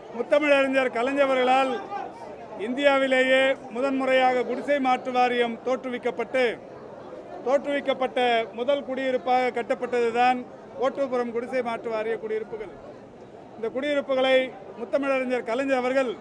முத்தமிழறிஞர் கலைஞர்களால் இந்தியாவிலேயே முதன்முறையாக குடிசை மாற்று வாரியம் தோற்றுவிக்கப்பட்டு தோற்றுவிக்கப்பட்ட முதல் குடியிருப்பாக கட்டப்பட்டதுதான் கோட்டூர்புரம் குடிசை மாற்று வாரிய குடியிருப்புகள் இந்த குடியிருப்புகளை முத்தமிழறிஞர் கலைஞர் அவர்கள்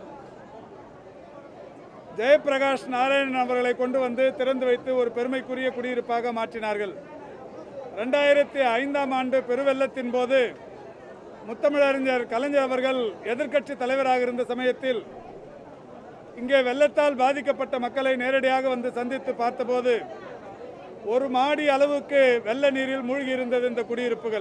ஜெயபிரகாஷ் நாராயணன் அவர்களை கொண்டு வந்து திறந்து வைத்து ஒரு பெருமைக்குரிய குடியிருப்பாக மாற்றினார்கள் ரெண்டாயிரத்தி ஐந்தாம் ஆண்டு பெருவெள்ளத்தின் போது முத்தமிழறிஞர் கலைஞர் அவர்கள் எதிர்க்கட்சி தலைவராக இருந்த சமயத்தில் இங்கே வெள்ளத்தால் பாதிக்கப்பட்ட மக்களை நேரடியாக வந்து சந்தித்து பார்த்தபோது ஒரு மாடி அளவுக்கு வெள்ள நீரில் மூழ்கி இருந்தது இந்த குடியிருப்புகள்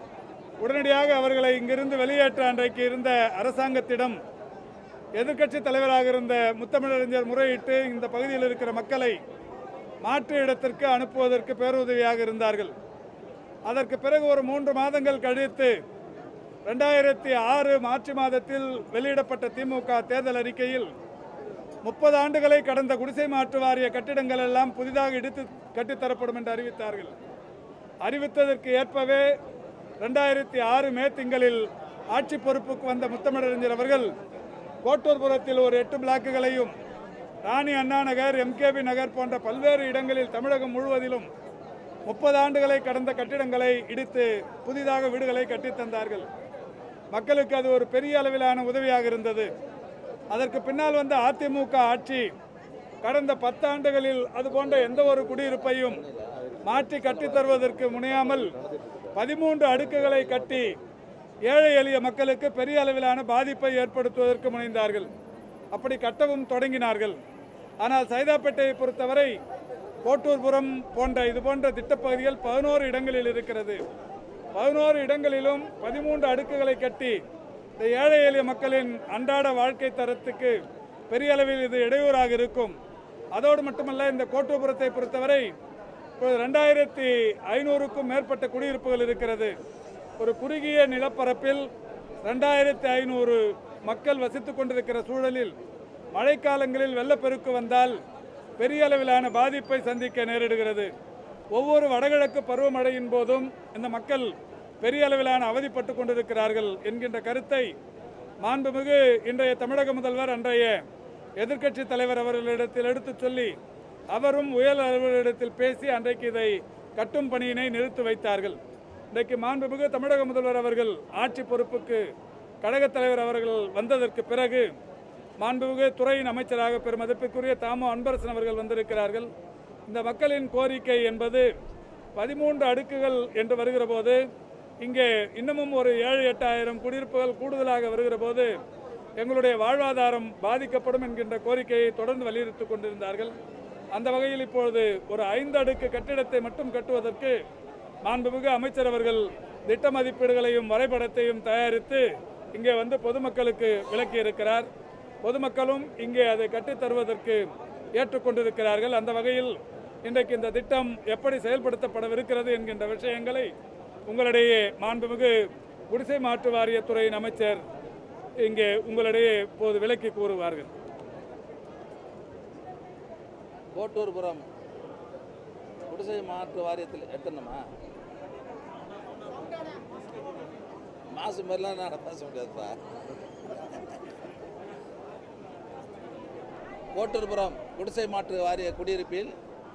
உடனடியாக அவர்களை இங்கிருந்து வெளியேற்ற அன்றைக்கு இருந்த அரசாங்கத்திடம் எதிர்க்கட்சி தலைவராக இருந்த முத்தமிழறிஞர் முறையிட்டு இந்த பகுதியில் இருக்கிற மக்களை மாற்று இடத்திற்கு அனுப்புவதற்கு பேருதவியாக இருந்தார்கள் அதற்கு பிறகு ஒரு மூன்று மாதங்கள் கழித்து ரெண்டாயிரத்தி ஆறு மார்ச் மாதத்தில் வெளியிடப்பட்ட திமுக தேர்தல் அறிக்கையில் முப்பது ஆண்டுகளை கடந்த குடிசை மாற்று வாரிய கட்டிடங்கள் எல்லாம் புதிதாக இடித்து கட்டித்தரப்படும் என்று அறிவித்தார்கள் அறிவித்ததற்கு ஏற்பவே ரெண்டாயிரத்தி ஆறு மே திங்களில் ஆட்சி பொறுப்புக்கு வந்த முத்தமிழறிஞர் அவர்கள் கோட்டூர்புரத்தில் ஒரு எட்டு பிளாக்குகளையும் ராணி அண்ணா நகர் எம்கேபி நகர் போன்ற பல்வேறு இடங்களில் தமிழகம் முழுவதிலும் முப்பது ஆண்டுகளை கடந்த கட்டிடங்களை இடித்து புதிதாக வீடுகளை கட்டித் தந்தார்கள் மக்களுக்கு அது ஒரு பெரிய அளவிலான உதவியாக இருந்தது அதற்கு பின்னால் வந்த அதிமுக ஆட்சி கடந்த பத்தாண்டுகளில் அது போன்ற எந்த ஒரு குடியிருப்பையும் மாற்றி கட்டித் தருவதற்கு முனையாமல் பதிமூன்று அடுக்குகளை கட்டி ஏழை எளிய மக்களுக்கு பெரிய அளவிலான பாதிப்பை ஏற்படுத்துவதற்கு முனைந்தார்கள் அப்படி கட்டவும் தொடங்கினார்கள் ஆனால் சைதாப்பேட்டையை பொறுத்தவரை கோட்டூர்புரம் போன்ற இது போன்ற திட்டப்பகுதிகள் பதினோரு இடங்களில் இருக்கிறது பதினோரு இடங்களிலும் பதிமூன்று அடுக்குகளை கட்டி இந்த ஏழை எளிய மக்களின் அன்றாட வாழ்க்கை தரத்துக்கு பெரிய அளவில் இது இடையூறாக இருக்கும் அதோடு மட்டுமல்ல இந்த கோட்டூர்புரத்தை பொறுத்தவரை இப்போது ரெண்டாயிரத்தி ஐநூறுக்கும் மேற்பட்ட குடியிருப்புகள் இருக்கிறது ஒரு குறுகிய நிலப்பரப்பில் ரெண்டாயிரத்தி ஐநூறு மக்கள் வசித்துக் கொண்டிருக்கிற சூழலில் மழைக்காலங்களில் வெள்ளப்பெருக்கு வந்தால் பெரிய அளவிலான பாதிப்பை சந்திக்க நேரிடுகிறது ஒவ்வொரு வடகிழக்கு பருவமழையின் போதும் இந்த மக்கள் பெரிய அளவிலான அவதிப்பட்டு கொண்டிருக்கிறார்கள் என்கின்ற கருத்தை மாண்புமிகு இன்றைய தமிழக முதல்வர் அன்றைய எதிர்க்கட்சி தலைவர் அவர்களிடத்தில் எடுத்துச் சொல்லி அவரும் உயர் அலுவலரிடத்தில் பேசி அன்றைக்கு இதை கட்டும் பணியினை நிறுத்தி வைத்தார்கள் இன்றைக்கு மாண்புமிகு தமிழக முதல்வர் அவர்கள் ஆட்சி பொறுப்புக்கு கழகத் தலைவர் அவர்கள் வந்ததற்கு பிறகு மாண்புமிகு துறையின் அமைச்சராக பெருமதிப்புக்குரிய தாமோ அன்பரசன் அவர்கள் வந்திருக்கிறார்கள் இந்த மக்களின் கோரிக்கை என்பது பதிமூன்று அடுக்குகள் என்று வருகிற போது இங்கே இன்னமும் ஒரு ஏழு எட்டாயிரம் குடியிருப்புகள் கூடுதலாக வருகிற போது எங்களுடைய வாழ்வாதாரம் பாதிக்கப்படும் என்கின்ற கோரிக்கையை தொடர்ந்து வலியுறுத்திக் கொண்டிருந்தார்கள் அந்த வகையில் இப்பொழுது ஒரு ஐந்து அடுக்கு கட்டிடத்தை மட்டும் கட்டுவதற்கு மாண்புமிகு அமைச்சர் அவர்கள் திட்ட மதிப்பீடுகளையும் வரைபடத்தையும் தயாரித்து இங்கே வந்து பொதுமக்களுக்கு விளக்கி இருக்கிறார் பொதுமக்களும் இங்கே அதை கட்டித் தருவதற்கு ஏற்றுக்கொண்டிருக்கிறார்கள் அந்த வகையில் இன்றைக்கு இந்த திட்டம் எப்படி செயல்படுத்தப்படவிருக்கிறது என்கின்ற விஷயங்களை உங்களிடையே மாண்புமிகு குடிசை மாற்று வாரியத்துறையின் அமைச்சர் இங்கே உங்களிடையே இப்போது விளக்கி கூறுவார்கள் கோட்டூர்புரம் குடிசை மாற்று வாரியத்தில் எடுத்துணுமா மாசு மாதிரிலாம் நான் பேச முடியாதுப்பா கோட்டூர்புரம் குடிசை மாற்று வாரிய குடியிருப்பில்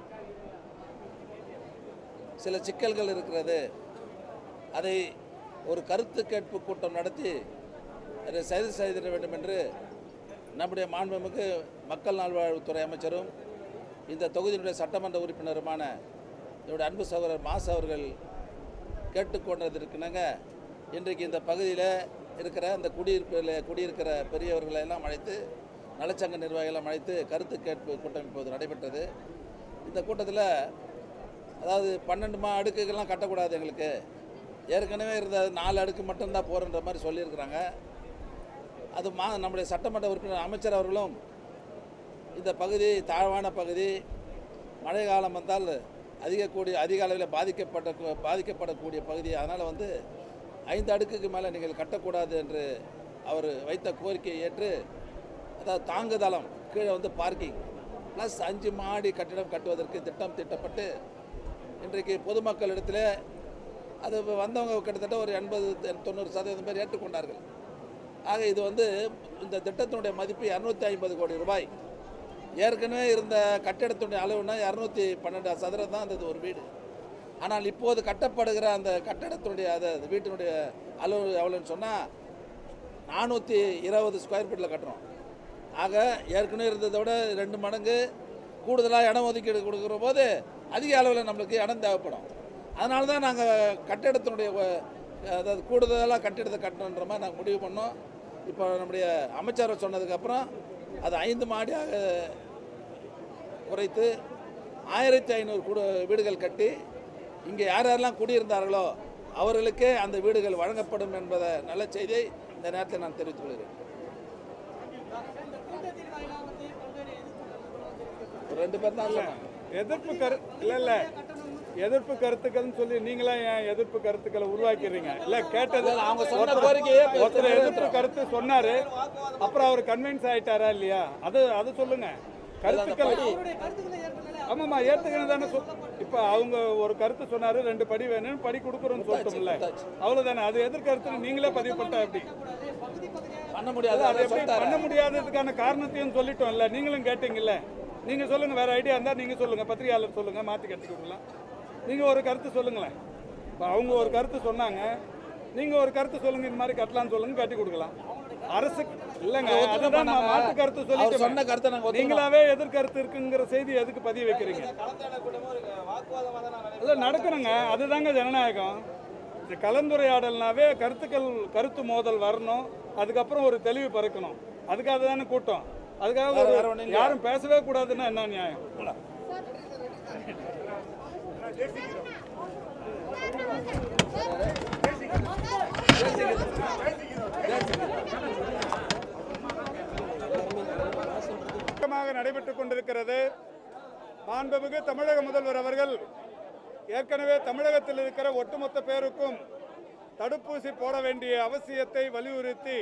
சில சிக்கல்கள் இருக்கிறது அதை ஒரு கருத்து கேட்பு கூட்டம் நடத்தி அதை சரி செய்திட வேண்டும் என்று நம்முடைய மாண்புமிகு மக்கள் நல்வாழ்வுத்துறை அமைச்சரும் இந்த தொகுதியினுடைய சட்டமன்ற உறுப்பினருமான என்னுடைய அன்பு சகோதரர் மாஸ் அவர்கள் கேட்டுக்கொண்டதற்கிணங்க இன்றைக்கு இந்த பகுதியில் இருக்கிற இந்த குடியிருப்பில் குடியிருக்கிற பெரியவர்களை எல்லாம் அழைத்து நலச்சங்க நிர்வாகிகளை அழைத்து கருத்து கேட்பு கூட்டம் இப்போது நடைபெற்றது இந்த கூட்டத்தில் அதாவது பன்னெண்டு மா அடுக்குகள்லாம் கட்டக்கூடாது எங்களுக்கு ஏற்கனவே இருந்த நாலு அடுக்கு மட்டும்தான் போகிறன்ற மாதிரி சொல்லியிருக்கிறாங்க அது மா நம்முடைய சட்டமன்ற உறுப்பினர் அமைச்சர் அவர்களும் இந்த பகுதி தாழ்வான பகுதி மழை காலம் வந்தால் அதிக கூடிய அதிக அளவில் பாதிக்கப்பட்ட பாதிக்கப்படக்கூடிய பகுதி அதனால் வந்து ஐந்து அடுக்குக்கு மேலே நீங்கள் கட்டக்கூடாது என்று அவர் வைத்த கோரிக்கையை ஏற்று அதாவது தாங்குதளம் கீழே வந்து பார்க்கிங் ப்ளஸ் அஞ்சு மாடி கட்டிடம் கட்டுவதற்கு திட்டம் தீட்டப்பட்டு இன்றைக்கு பொதுமக்களிடத்தில் அது வந்தவங்க கிட்டத்தட்ட ஒரு எண்பது தொண்ணூறு சதவீதம் பேர் ஏற்றுக்கொண்டார்கள் ஆக இது வந்து இந்த திட்டத்தினுடைய மதிப்பு இரநூத்தி ஐம்பது கோடி ரூபாய் ஏற்கனவே இருந்த கட்டிடத்தினுடைய அளவுனா இரநூத்தி பன்னெண்டு சதுரம் தான் இருந்தது ஒரு வீடு ஆனால் இப்போது கட்டப்படுகிற அந்த கட்டடத்தினுடைய அது அது வீட்டினுடைய அளவு எவ்வளோன்னு சொன்னால் நானூற்றி இருபது ஸ்கொயர் ஃபீட்டில் கட்டுறோம் ஆக ஏற்கனவே இருந்ததை விட ரெண்டு மடங்கு கூடுதலாக இடம் ஒதுக்கீடு கொடுக்குற போது அதிக அளவில் நம்மளுக்கு இடம் தேவைப்படும் அதனால தான் நாங்கள் கட்டிடத்தினுடைய வ- அதாவது கூடுதலாக கட்டிடத்தை கட்டணுன்ற மாதிரி நாங்கள் முடிவு பண்ணோம் இப்போ நம்முடைய அமைச்சர் சொன்னதுக்கப்புறம் அது ஐந்து மாடியாக குறைத்து ஆயிரத்தி ஐநூறு குடு வீடுகள் கட்டி இங்கே யார் யாரெல்லாம் குடியிருந்தார்களோ அவர்களுக்கே அந்த வீடுகள் வழங்கப்படும் என்பதை நல்ல செய்தியை இந்த நேரத்தில் நான் தெரிவித்துக் கொள்கிறேன் ஒரு ரெண்டு பேர் தான் சொன்னாங்க எதிர்ப்பு கரு இல்ல இல்ல எதிர்ப்பு கருத்துக்கள்னு சொல்லி நீங்களா ஏன் எதிர்ப்பு கருத்துக்களை உருவாக்கிறீங்க இல்ல கேட்டது இல்ல, அவங்க சொன்ன ஒருத்தர் கோரிக்கையே இப்ப ஒருத்தர் எதிர்ப்பு நிறைவேற்றுறோம். கருத்து சொன்னாரு அப்புறம் அவர் கன்வின்ஸ் ஆயிட்டாரா இல்லையா அது அது சொல்லுங்க கருத்துக்கள் ஆமாம்மா ஏத்துக்கணும் தானே சொல் இப்போ அவங்க ஒரு கருத்து சொன்னாரு ரெண்டு படி வேணும்னு படி கொடுக்குறோம்னு சொல்லிட்டோம்ல கொடுத்தாச்சு. அவ்வளவுதானே அது எதிர்கருத்து நீங்களே பதிவு பண்ணிட்டா எப்படி பண்ண முடியாது அது அதை எப்படி சொல்லிட்டாரு பண்ண முடியாததுக்கான காரணத்தையும் சொல்லிட்டோம்ல நீங்களும் கேட்டீங்கல்ல நீங்க சொல்லுங்க வேற ஐடியா இருந்தா நீங்க சொல்லுங்க பத்திரிகையாளர் சொல்லுங்க மாத்தி கட்டி கொடுக்கலாம் நீங்க ஒரு கருத்து சொல்லுங்களேன் இப்போ அவங்க ஒரு கருத்து சொன்னாங்க நீங்க ஒரு கருத்து சொல்லுங்க இந்த மாதிரி கட்டலாம்னு சொல்லுங்க கட்டி கொடுக்கலாம் அரசு இல்லைங்க அதுதான் நான் மாற்று கருத்து அவர் சொல்லிட்டு சொன்ன கருத்தை நாங்கள் ஒத்துக்கிறோம் நீங்களாவே எதிர்கருத்து இருக்குங்கிற செய்தி எதுக்கு பதிவு வைக்கிறீங்க இல்ல நடக்கணுங்க அதுதாங்க ஜனநாயகம் இந்த கலந்துரையாடல்னாவே கருத்துக்கள் கருத்து மோதல் வரணும் அதுக்கப்புறம் ஒரு தெளிவு பிறக்கணும் அதுக்காக தானே கூட்டம் அதுக்காக வேற- ஒரு வேற ஒண்ணும் இல்லையா? யாரும் பேசவே கூடாதுன்னா என்ன நியாயம் சுத்தமாக நடைபெற்றுக் கொண்டிருக்கிறது மாண்புமிகு தமிழக முதல்வர் அவர்கள் ஏற்கனவே தமிழகத்தில் இருக்கிற ஒட்டுமொத்த பேருக்கும் தடுப்பூசி போட வேண்டிய அவசியத்தை வலியுறுத்தி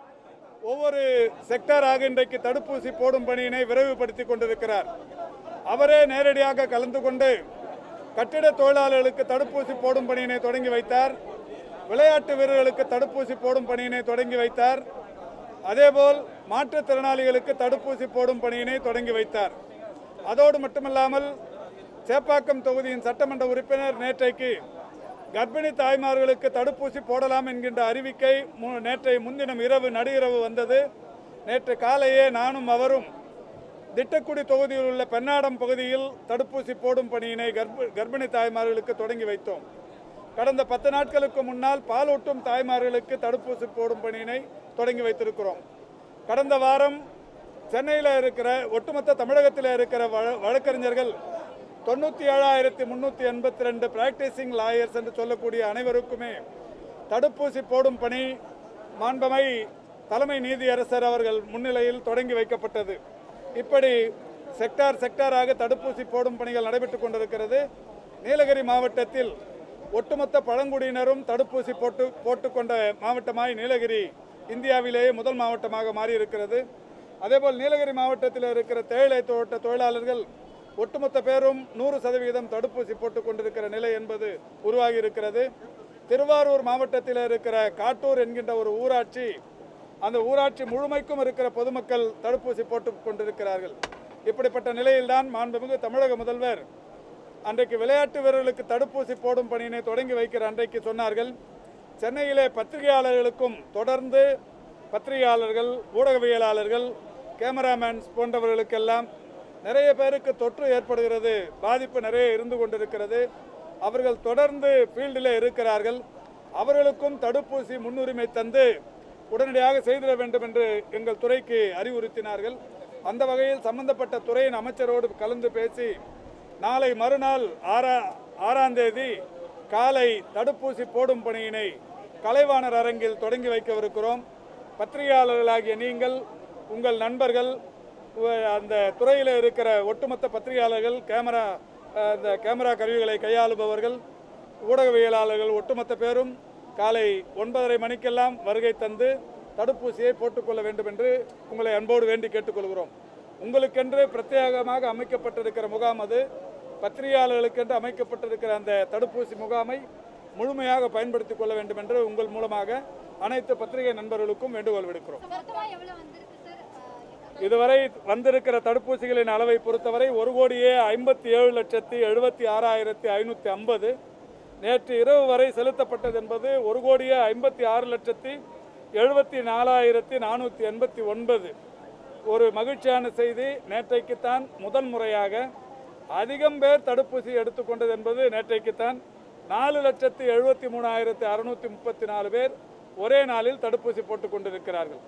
ஒவ்வொரு செக்டராக இன்றைக்கு தடுப்பூசி போடும் பணியினை விரைவுபடுத்தி கொண்டிருக்கிறார் அவரே நேரடியாக கலந்து கொண்டு கட்டிட தொழிலாளர்களுக்கு தடுப்பூசி போடும் பணியினை தொடங்கி வைத்தார் விளையாட்டு வீரர்களுக்கு தடுப்பூசி போடும் பணியினை தொடங்கி வைத்தார் அதேபோல் மாற்றுத்திறனாளிகளுக்கு தடுப்பூசி போடும் பணியினை தொடங்கி வைத்தார் அதோடு மட்டுமல்லாமல் சேப்பாக்கம் தொகுதியின் சட்டமன்ற உறுப்பினர் நேற்றைக்கு கர்ப்பிணி தாய்மார்களுக்கு தடுப்பூசி போடலாம் என்கின்ற அறிவிக்கை மு- நேற்றை முன்தினம் இரவு நடு இரவு வந்தது நேற்று காலையே நானும் அவரும் திட்டக்குடி தொகுதியில் உள்ள பெண்ணாடம் பகுதியில் தடுப்பூசி போடும் பணியினை கர்ப்ப கர்ப்பிணி தாய்மார்களுக்கு தொடங்கி வைத்தோம் கடந்த பத்து நாட்களுக்கு முன்னால் பாலூட்டும் தாய்மார்களுக்கு தடுப்பூசி போடும் பணியினை தொடங்கி வைத்திருக்கிறோம் கடந்த வாரம் சென்னையில் இருக்கிற ஒட்டுமொத்த தமிழகத்தில் இருக்கிற வழ- வழக்கறிஞர்கள் தொண்ணூற்றி ஏழாயிரத்தி முந்நூற்றி எண்பத்தி ரெண்டு பிராக்டிசிங் லாயர்ஸ் என்று சொல்லக்கூடிய அனைவருக்குமே தடுப்பூசி போடும் பணி மாண்பமை தலைமை நீதியரசர் அவர்கள் முன்னிலையில் தொடங்கி வைக்கப்பட்டது இப்படி செக்டார் செக்டாராக தடுப்பூசி போடும் பணிகள் நடைபெற்றுக் கொண்டிருக்கிறது நீலகிரி மாவட்டத்தில் ஒட்டுமொத்த பழங்குடியினரும் தடுப்பூசி போட்டு போட்டுக்கொண்ட மாவட்டமாய் நீலகிரி இந்தியாவிலேயே முதல் மாவட்டமாக மாறியிருக்கிறது அதேபோல் நீலகிரி மாவட்டத்தில் இருக்கிற தேயிலை தோட்ட தொழிலாளர்கள் ஒட்டுமொத்த பேரும் நூறு சதவீதம் தடுப்பூசி போட்டுக் கொண்டிருக்கிற நிலை என்பது உருவாகி இருக்கிறது திருவாரூர் மாவட்டத்தில் இருக்கிற காட்டூர் என்கின்ற ஒரு ஊராட்சி அந்த ஊராட்சி முழுமைக்கும் இருக்கிற பொதுமக்கள் தடுப்பூசி போட்டுக் கொண்டிருக்கிறார்கள் இப்படிப்பட்ட நிலையில்தான் மாண்புமிகு தமிழக முதல்வர் அன்றைக்கு விளையாட்டு வீரர்களுக்கு தடுப்பூசி போடும் பணியினை தொடங்கி வைக்கிற அன்றைக்கு சொன்னார்கள் சென்னையிலே பத்திரிகையாளர்களுக்கும் தொடர்ந்து பத்திரிகையாளர்கள் ஊடகவியலாளர்கள் கேமராமேன்ஸ் போன்றவர்களுக்கெல்லாம் நிறைய பேருக்கு தொற்று ஏற்படுகிறது பாதிப்பு நிறைய இருந்து கொண்டிருக்கிறது அவர்கள் தொடர்ந்து ஃபீல்டில் இருக்கிறார்கள் அவர்களுக்கும் தடுப்பூசி முன்னுரிமை தந்து உடனடியாக செய்திட வேண்டும் என்று எங்கள் துறைக்கு அறிவுறுத்தினார்கள் அந்த வகையில் சம்பந்தப்பட்ட துறையின் அமைச்சரோடு கலந்து பேசி நாளை மறுநாள் ஆறா ஆறாம் தேதி காலை தடுப்பூசி போடும் பணியினை கலைவாணர் அரங்கில் தொடங்கி வைக்கவிருக்கிறோம் பத்திரிகையாளர்களாகிய நீங்கள் உங்கள் நண்பர்கள் உ- அந்த துறையில் இருக்கிற ஒட்டுமொத்த பத்திரிகையாளர்கள் கேமரா அஹ், இந்த கேமரா கருவிகளை கையாளுபவர்கள் ஊடகவியலாளர்கள் ஒட்டுமொத்த பேரும் காலை ஒன்பதரை மணிக்கெல்லாம் வருகை தந்து தடுப்பூசியை போட்டுக்கொள்ள வேண்டும் என்று உங்களை அன்போடு வேண்டி கேட்டுக்கொள்கிறோம் உங்களுக்கென்று பிரத்யேகமாக அமைக்கப்பட்டிருக்கிற முகாம் அது பத்திரிகையாளர்களுக்கென்று அமைக்கப்பட்டிருக்கிற அந்த தடுப்பூசி முகாமை முழுமையாக பயன்படுத்திக் கொள்ள வேண்டும் என்று உங்கள் மூலமாக அனைத்து பத்திரிகை நண்பர்களுக்கும் வேண்டுகோள் விடுக்கிறோம் மொத்தமா எவ்வளவு வந்திருக்கு சார் அஹ், இதுவரை வந்திருக்கிற தடுப்பூசிகளின் அளவை பொறுத்தவரை ஒரு கோடியே ஐம்பத்தி ஏழு லட்சத்தி எழுபத்தி ஆறாயிரத்தி ஐநூற்றி ஐம்பது நேற்று இரவு வரை செலுத்தப்பட்டது என்பது ஒரு கோடியே ஐம்பத்தி ஆறு லட்சத்தி எழுபத்தி நாலாயிரத்தி நானூற்றி எண்பத்தி ஒன்பது ஒரு மகிழ்ச்சியான செய்தி நேற்றைக்குத்தான் முதல் முறையாக அதிகம் பேர் தடுப்பூசி எடுத்துக்கொண்டது என்பது நேற்றைக்குத்தான் நாலு லட்சத்தி எழுபத்தி மூணாயிரத்தி அறுநூற்றி முப்பத்தி நாலு பேர் ஒரே நாளில் தடுப்பூசி போட்டுக் கொண்டிருக்கிறார்கள்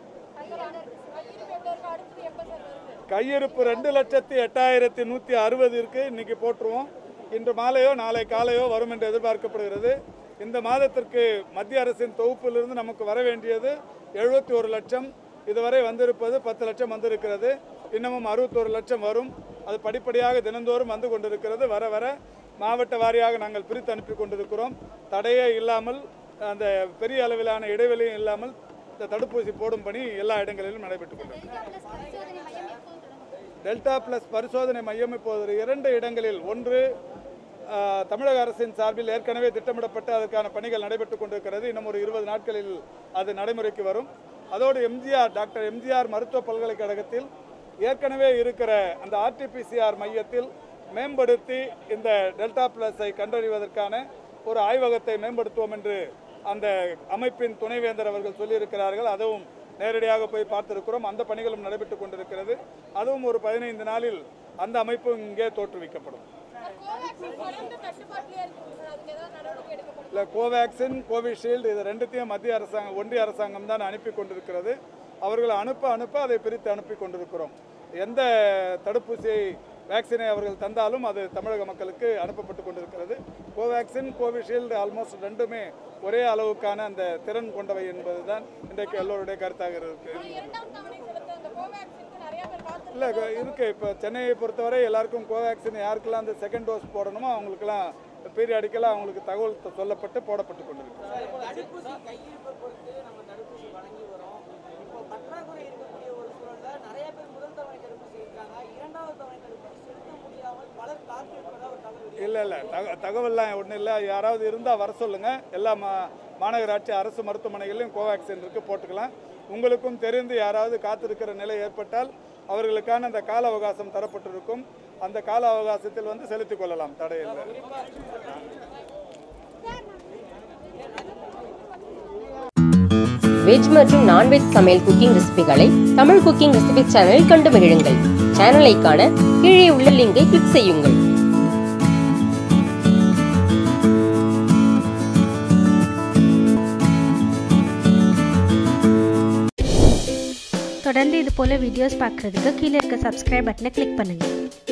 கையிருப்பு ரெண்டு லட்சத்தி எட்டாயிரத்தி நூற்றி அறுபது இருக்கு இன்னைக்கு போட்டுருவோம் இன்று மாலையோ நாளை காலையோ வரும் என்று எதிர்பார்க்கப்படுகிறது இந்த மாதத்திற்கு மத்திய அரசின் தொகுப்பிலிருந்து நமக்கு வர வேண்டியது எழுபத்தி ஒரு லட்சம் இதுவரை வந்திருப்பது பத்து லட்சம் வந்திருக்கிறது இன்னமும் அறுபத்தோரு லட்சம் வரும் அது படிப்படியாக தினந்தோறும் வந்து கொண்டிருக்கிறது வர வர மாவட்ட வாரியாக நாங்கள் பிரித்து அனுப்பி கொண்டிருக்கிறோம் தடையே இல்லாமல் அந்த பெரிய அளவிலான இடைவெளியும் இல்லாமல் இந்த தடுப்பூசி போடும் பணி எல்லா இடங்களிலும் நடைபெற்றுக் கொண்டிருக்கிறது டெல்டா பிளஸ் பரிசோதனை மையம் எப்போது டெல்டா பிளஸ் பரிசோதனை மையம் இப்போது தொடங்கும் இரண்டு இடங்களில் ஒன்று ஆ, தமிழக அரசின் சார்பில் ஏற்கனவே திட்டமிடப்பட்டு அதற்கான பணிகள் நடைபெற்றுக் கொண்டிருக்கிறது இன்னும் ஒரு இருபது நாட்களில் அது நடைமுறைக்கு வரும் அதோடு எம்ஜிஆர் டாக்டர் எம்ஜிஆர் மருத்துவ பல்கலைக்கழகத்தில் ஏற்கனவே இருக்கிற அந்த ஆர்டிபிசிஆர் மையத்தில் மேம்படுத்தி இந்த டெல்டா பிளஸை கண்டறிவதற்கான ஒரு ஆய்வகத்தை மேம்படுத்துவோம் என்று அந்த அமைப்பின் துணைவேந்தர் அவர்கள் சொல்லியிருக்கிறார்கள் அதுவும் நேரடியாக போய் பார்த்திருக்கிறோம் அந்த பணிகளும் நடைபெற்றுக் கொண்டிருக்கிறது அதுவும் ஒரு பதினைந்து நாளில் அந்த அமைப்பு இங்கே தோற்றுவிக்கப்படும் இல்லை கோவேக்சின் கோவிஷீல்டு இது ரெண்டுத்தையும் மத்திய அரசாங்கம் ஒன்றிய அரசாங்கம் தான் அனுப்பி கொண்டிருக்கிறது அவர்கள் அனுப்ப அனுப்ப அதை பிரித்து அனுப்பி கொண்டிருக்கிறோம் எந்த தடுப்பூசியை வேக்சினை அவர்கள் தந்தாலும் அது தமிழக மக்களுக்கு அனுப்பப்பட்டு கொண்டிருக்கிறது கோவேக்சின் கோவிஷீல்டு ஆல்மோஸ்ட் ரெண்டுமே ஒரே அளவுக்கான அந்த திறன் கொண்டவை என்பதுதான் இன்றைக்கு எல்லோருடைய கருத்தாக இருக்கு இரண்டாம் தவணை செலுத்த இந்த கோவேக்சினுக்கு நிறைய பேர் காத்து இல்லை இருக்கு இப்போ சென்னையை பொறுத்தவரை எல்லாருக்கும் கோவேக்சின் யாருக்கெல்லாம் அந்த செகண்ட் டோஸ் போடணுமோ அவங்களுக்கெல்லாம் பீரியாடிக்கலாக அவங்களுக்கு தகவல் த- சொல்லப்பட்டு போடப்பட்டு கொண்டிருக்கு தடுப்பூசி கையிருப்பை பொறுத்து நம்ம தடுப்பூசி வழங்கி வரோம் இப்போ பற்றாக்குறை இருக்கக்கூடிய ஒரு சூழல்ல நிறைய பேர் முதல் தவணை தடுப்பூசி இருக்காங்க இரண்டாவது தவணை தடுப்பூசி செலுத்த முடியாமல் பலர் காத்து இருப்பதா ஒரு தகவல் இல்லை இல்லை தக தகவல்லாம் ஒன்றும் இல்லை யாராவது இருந்தால் வர சொல்லுங்கள் எல்லா மா மாநகராட்சி அரசு மருத்துவமனைகளிலும் கோவேக்சின் இருக்குது போட்டுக்கலாம் உங்களுக்கும் தெரிந்து யாராவது காத்திருக்கிற நிலை ஏற்பட்டால் அவர்களுக்கான அந்த கால அவகாசம் தரப்பட்டிருக்கும் அந்த கால அவகாசத்தில் வந்து செலுத்திக் கொள்ளலாம் தடையில்லை வெஜ் மற்றும் நான்வெஜ் சமையல் குக்கிங் ரெசிபிகளை தமிழ் குக்கிங் ரெசிபி சேனலில் கண்டு மகிழுங்கள் சேனலை காண கீழே உள்ள லிங்கை கிளிக் செய்யுங்கள் தொடர்ந்து இது போல் வீடியோஸ் பார்க்குறதுக்கு கீழே இருக்க சப்ஸ்கிரைப் பட்டனை கிளிக் பண்ணுங்கள்